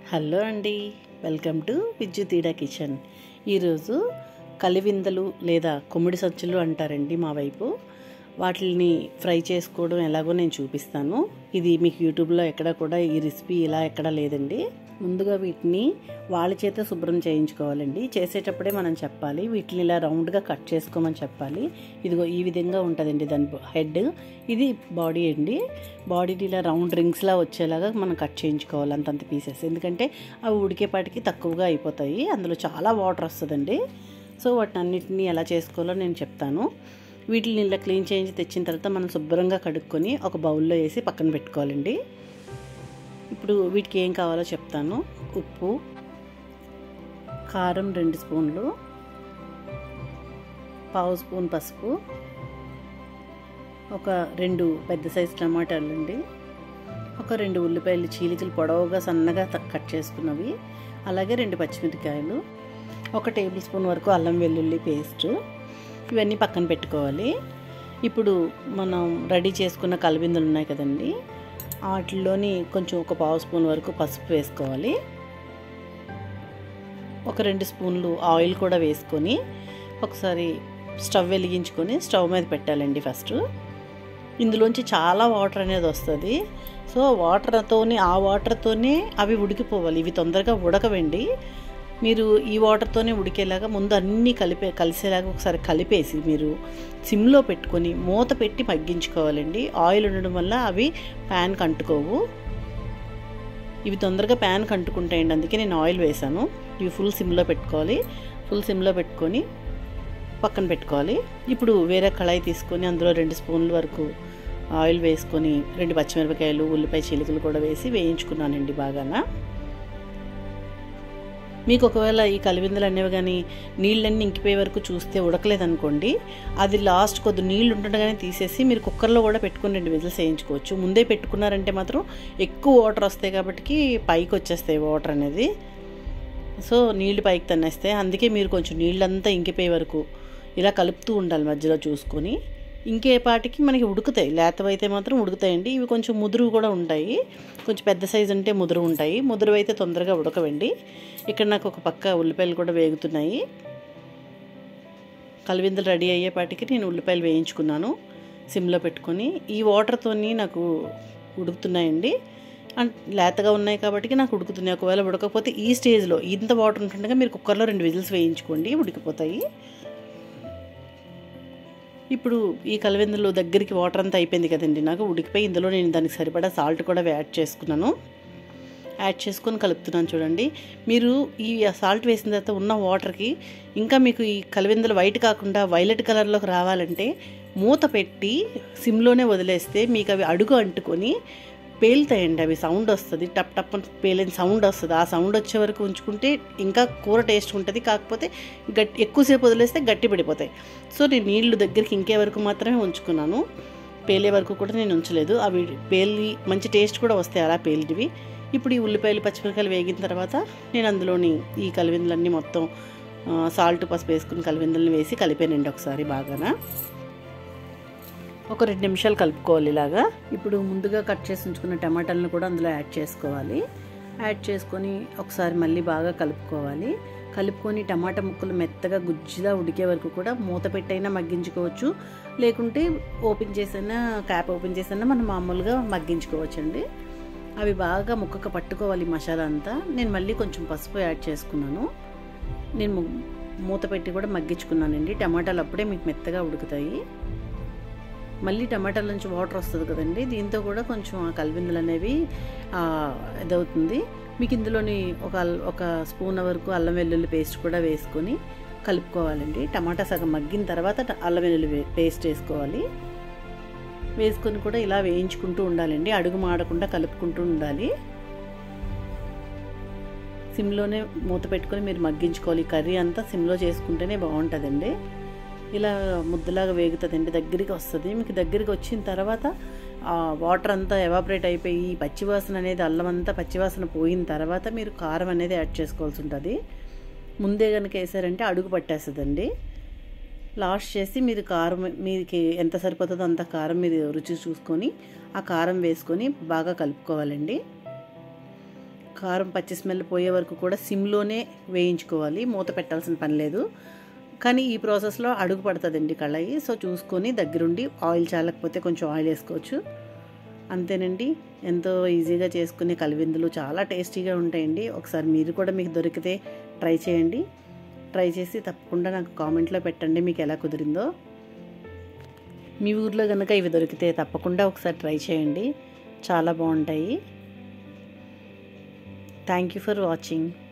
hello అండి welcome to విద్యుతీడ kitchen ఈరోజు కలివిందలు లేదా కొమ్మిడి సచ్చులు అంటారండి మా వైపు వాటిని ఫ్రై చేసుకోవడం ఎలాగో నేను చూపిస్తాను ఇది మీకు యూట్యూబ్లో ఎక్కడ కూడా ఈ రెసిపీ ఇలా ఎక్కడ లేదండి ముందుగా వీటిని వాళ్ళ చేత శుభ్రం చేయించుకోవాలండి చేసేటప్పుడే మనం చెప్పాలి వీటిని ఇలా రౌండ్గా కట్ చేసుకోమని చెప్పాలి ఇదిగో ఈ విధంగా ఉంటుందండి దాని హెడ్ ఇది బాడీ అండి బాడీని ఇలా రౌండ్ రింగ్స్లా వచ్చేలాగా మనం కట్ చేయించుకోవాలి అంతంత పీసెస్ ఎందుకంటే అవి ఉడికేపాటికి తక్కువగా అయిపోతాయి అందులో చాలా వాటర్ వస్తుందండి సో వాటిని అన్నిటిని ఎలా చేసుకోవాలో నేను చెప్తాను వీటిని ఇలా క్లీన్ చేయించి తెచ్చిన తర్వాత మనం శుభ్రంగా కడుక్కొని ఒక బౌల్లో వేసి పక్కన పెట్టుకోవాలండి ఇప్పుడు వీటికి ఏం కావాలో చెప్తాను ఉప్పు కారం రెండు స్పూన్లు పావు స్పూన్ పసుపు ఒక రెండు పెద్ద సైజు టమాటాలు అండి ఒక రెండు ఉల్లిపాయలు చీలికలు పొడవుగా సన్నగా కట్ చేసుకున్నవి అలాగే రెండు పచ్చిమిరకాయలు ఒక టేబుల్ స్పూన్ వరకు అల్లం వెల్లుల్లి పేస్ట్ ఇవన్నీ పక్కన పెట్టుకోవాలి ఇప్పుడు మనం రెడీ చేసుకున్న కలబిందులు ఉన్నాయి కదండి వాటిల్లోని కొంచెం ఒక పావు స్పూన్ వరకు పసుపు వేసుకోవాలి ఒక రెండు స్పూన్లు ఆయిల్ కూడా వేసుకొని ఒకసారి స్టవ్ వెలిగించుకొని స్టవ్ మీద పెట్టాలండి ఫస్ట్ ఇందులోంచి చాలా వాటర్ అనేది వస్తుంది సో వాటర్తోనే ఆ వాటర్తోనే అవి ఉడికిపోవాలి ఇవి తొందరగా ఉడకవండి మీరు ఈ వాటర్తోనే ఉడికేలాగా ముందు అన్నీ కలిపే కలిసేలాగా ఒకసారి కలిపేసి మీరు సిమ్లో పెట్టుకొని మూత పెట్టి మగ్గించుకోవాలండి ఆయిల్ ఉండడం వల్ల అవి ప్యాన్కి అంటుకోవు ఇవి తొందరగా ప్యాన్కి అంటుకుంటాయండి అందుకే నేను ఆయిల్ వేసాను ఇవి ఫుల్ సిమ్లో పెట్టుకోవాలి ఫుల్ సిమ్లో పెట్టుకొని పక్కన పెట్టుకోవాలి ఇప్పుడు వేరే కళాయి తీసుకొని అందులో రెండు స్పూన్ల వరకు ఆయిల్ వేసుకొని రెండు పచ్చిమిరపకాయలు ఉల్లిపాయ చిలుకలు కూడా వేసి వేయించుకున్నానండి బాగానా మీకు ఒకవేళ ఈ కలివిందలు అనేవి కానీ నీళ్ళన్నీ ఇంకిపోయే వరకు చూస్తే ఉడకలేదనుకోండి అది లాస్ట్ కొద్ది నీళ్ళు ఉంటుండగానే తీసేసి మీరు కుక్కర్లో కూడా పెట్టుకుని రెండు విజిల్స్ వేయించుకోవచ్చు ముందే పెట్టుకున్నారంటే మాత్రం ఎక్కువ వాటర్ వస్తాయి కాబట్టి పైకి వచ్చేస్తాయి వాటర్ అనేది సో నీళ్ళు పైకి తన్నేస్తాయి అందుకే మీరు కొంచెం నీళ్ళంతా ఇంకిపోయే వరకు ఇలా కలుపుతూ ఉండాలి మధ్యలో చూసుకొని ఇంకేపాటికి మనకి ఉడుకుతాయి లేతవైతే మాత్రం ఉడుకుతాయండి ఇవి కొంచెం ముదురు కూడా ఉంటాయి కొంచెం పెద్ద సైజు అంటే ముదురు ఉంటాయి ముదురు అయితే తొందరగా ఉడకవండి ఇక్కడ నాకు ఒక పక్క ఉల్లిపాయలు కూడా వేగుతున్నాయి కలివిందులు రెడీ అయ్యేపాటికి నేను ఉల్లిపాయలు వేయించుకున్నాను సిమ్లో పెట్టుకొని ఈ వాటర్తోని నాకు ఉడుకుతున్నాయండి అండ్ లేతగా ఉన్నాయి కాబట్టి నాకు ఉడుకుతున్నాయి ఒకవేళ ఉడకపోతే ఈ స్టేజ్లో ఇంత వాటర్ ఉంటుండగా మీరు కుక్కర్లో రెండు విజిల్స్ వేయించుకోండి ఉడికిపోతాయి ఇప్పుడు ఈ కలివెందులో దగ్గరికి వాటర్ అంతా అయిపోయింది కదండి నాకు ఉడికిపోయి ఇందులో నేను దానికి సరిపడా సాల్ట్ కూడా యాడ్ చేసుకున్నాను యాడ్ చేసుకొని కలుపుతున్నాను చూడండి మీరు ఈ సాల్ట్ వేసిన తర్వాత ఉన్న వాటర్కి ఇంకా మీకు ఈ కలివెందులు వైట్ కాకుండా వైలెట్ కలర్లోకి రావాలంటే మూత పెట్టి సిమ్లోనే వదిలేస్తే మీకు అవి అడుగు అంటుకొని పేలుతాయండి అవి సౌండ్ వస్తుంది టప్ టప్ అని పేలిన సౌండ్ వస్తుంది ఆ సౌండ్ వచ్చే వరకు ఉంచుకుంటే ఇంకా కూర టేస్ట్ ఉంటుంది కాకపోతే గట్టి ఎక్కువసేపు వదిలేస్తే గట్టి పడిపోతాయి సో నేను నీళ్లు దగ్గరికి ఇంకే వరకు మాత్రమే ఉంచుకున్నాను పేలే వరకు కూడా నేను ఉంచలేదు అవి పేలి మంచి టేస్ట్ కూడా వస్తాయి అలా పేలిటివి ఇప్పుడు ఈ ఉల్లిపాయలు పచ్చిమిరకాయలు వేగిన తర్వాత నేను అందులోని ఈ కలివిందులన్నీ మొత్తం సాల్ట్ పసుపు వేసుకుని కలివిందులను వేసి కలిపానండి ఒకసారి బాగానా ఒక రెండు నిమిషాలు కలుపుకోవాలి ఇలాగా ఇప్పుడు ముందుగా కట్ చేసి ఉంచుకున్న టమాటాలను కూడా అందులో యాడ్ చేసుకోవాలి యాడ్ చేసుకొని ఒకసారి మళ్ళీ బాగా కలుపుకోవాలి కలుపుకొని టమాటా ముక్కలు మెత్తగా గుజ్జులా ఉడికే వరకు కూడా మూత పెట్టైనా మగ్గించుకోవచ్చు లేకుంటే ఓపెన్ చేసైనా క్యాప్ ఓపెన్ చేసైనా మనం మామూలుగా మగ్గించుకోవచ్చండి అవి బాగా ముక్కకు పట్టుకోవాలి మసాలా అంతా నేను మళ్ళీ కొంచెం పసుపు యాడ్ చేసుకున్నాను నేను మూత పెట్టి కూడా మగ్గించుకున్నానండి టమాటాలు అప్పుడే మీకు మెత్తగా ఉడుకుతాయి మళ్ళీ టమాటాల నుంచి వాటర్ వస్తుంది కదండి దీంతో కూడా కొంచెం ఆ కలిబిందులు అనేవి ఇదవుతుంది మీకు ఇందులోని ఒక ఒక స్పూన్ వరకు అల్లం వెల్లుల్లి పేస్ట్ కూడా వేసుకొని కలుపుకోవాలండి టమాటా సగం మగ్గిన తర్వాత అల్లం వెల్లుల్లి పేస్ట్ వేసుకోవాలి వేసుకొని కూడా ఇలా వేయించుకుంటూ ఉండాలండి అడుగు మాడకుండా కలుపుకుంటూ ఉండాలి సిమ్లోనే మూత పెట్టుకొని మీరు మగ్గించుకోవాలి కర్రీ అంతా సిమ్లో చేసుకుంటేనే బాగుంటుందండి ఇలా ముద్దలాగా వేగుతుందండి దగ్గరికి వస్తుంది మీకు దగ్గరికి వచ్చిన తర్వాత వాటర్ అంతా ఎవాపరేట్ అయిపోయి పచ్చివాసన అనేది అల్లం అంతా పచ్చివాసన పోయిన తర్వాత మీరు కారం అనేది యాడ్ చేసుకోవాల్సి ఉంటుంది ముందే కనుక వేసారంటే అడుగు పట్టేస్తుందండి లాస్ట్ చేసి మీరు కారం మీకు ఎంత సరిపోతుందో అంత కారం మీరు రుచి చూసుకొని ఆ కారం వేసుకొని బాగా కలుపుకోవాలండి కారం పచ్చి స్మెల్ పోయే వరకు కూడా సిమ్లోనే వేయించుకోవాలి మూత పెట్టాల్సిన పని లేదు కానీ ఈ ప్రాసెస్లో అడుగు పడుతుందండి కళాయి సో చూసుకొని దగ్గరుండి ఆయిల్ చాలకపోతే కొంచెం ఆయిల్ వేసుకోవచ్చు అంతేనండి ఎంతో ఈజీగా చేసుకునే కలివిందులు చాలా టేస్టీగా ఉంటాయండి ఒకసారి మీరు కూడా మీకు దొరికితే ట్రై చేయండి ట్రై చేసి తప్పకుండా నాకు కామెంట్లో పెట్టండి మీకు ఎలా కుదిరిందో మీ ఊర్లో కనుక ఇవి దొరికితే తప్పకుండా ఒకసారి ట్రై చేయండి చాలా బాగుంటాయి థ్యాంక్ యూ ఫర్ వాచింగ్